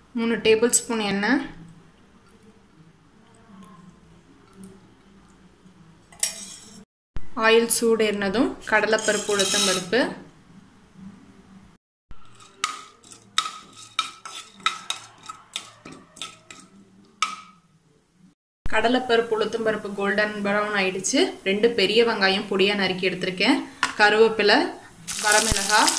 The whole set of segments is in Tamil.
மூணு டேபிள் ஸ்பூன் எண்ணெய் ஆயில் சூடு ஏறினதும் கடலைப்பருப்பு உளுத்தம் பருப்பு கடலைப்பருப்பு உளுத்தம் பருப்பு கோல்டன் ப்ரௌன் ஆயிடுச்சு ரெண்டு பெரிய வெங்காயம் பொடியாக நறுக்கி எடுத்திருக்கேன் கருவேப்பிலை வரமிளகாய்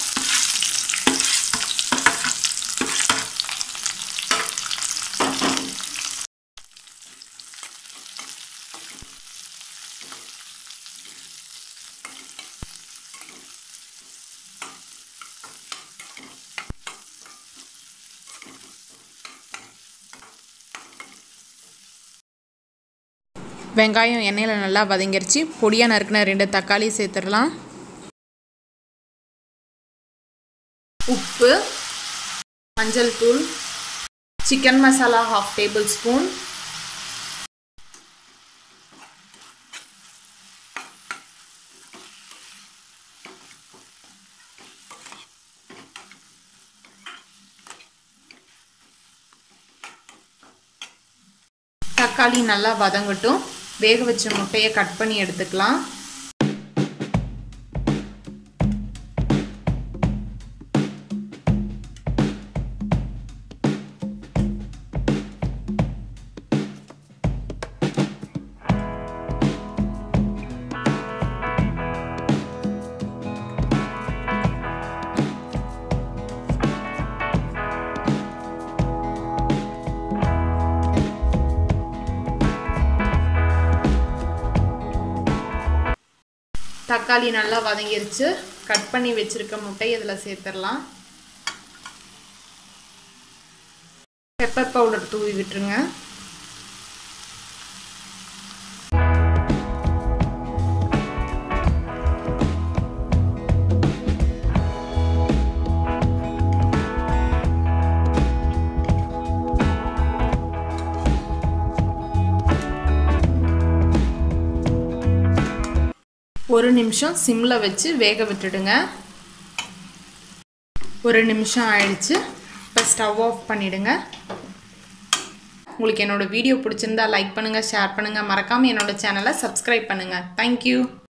வெங்காயம் எண்ணெயில் நல்லா வதங்கிருச்சு பொடியாக நறுக்கின ரெண்டு தக்காளி சேர்த்துடலாம் உப்பு மஞ்சள் தூள் chicken masala half table spoon தக்காளி நல்லா வதங்கட்டும் வேக வச்ச முட்டையை கட் பண்ணி எடுத்துக்கலாம் தக்காளி நல்லா வதங்கிருச்சு கட் பண்ணி வச்சுருக்க முட்டை இதில் சேர்த்துடலாம் பெப்பர் பவுடர் தூவி விட்டுருங்க ஒரு நிமிஷம் சிம்மில் வச்சு வேக விட்டுடுங்க ஒரு நிமிஷம் ஆயிடுச்சு இப்போ ஸ்டவ் ஆஃப் பண்ணிவிடுங்க உங்களுக்கு என்னோடய வீடியோ பிடிச்சிருந்தா லைக் பண்ணுங்கள் ஷேர் பண்ணுங்கள் மறக்காமல் என்னோடய சேனலை சப்ஸ்கிரைப் பண்ணுங்கள் தேங்க்யூ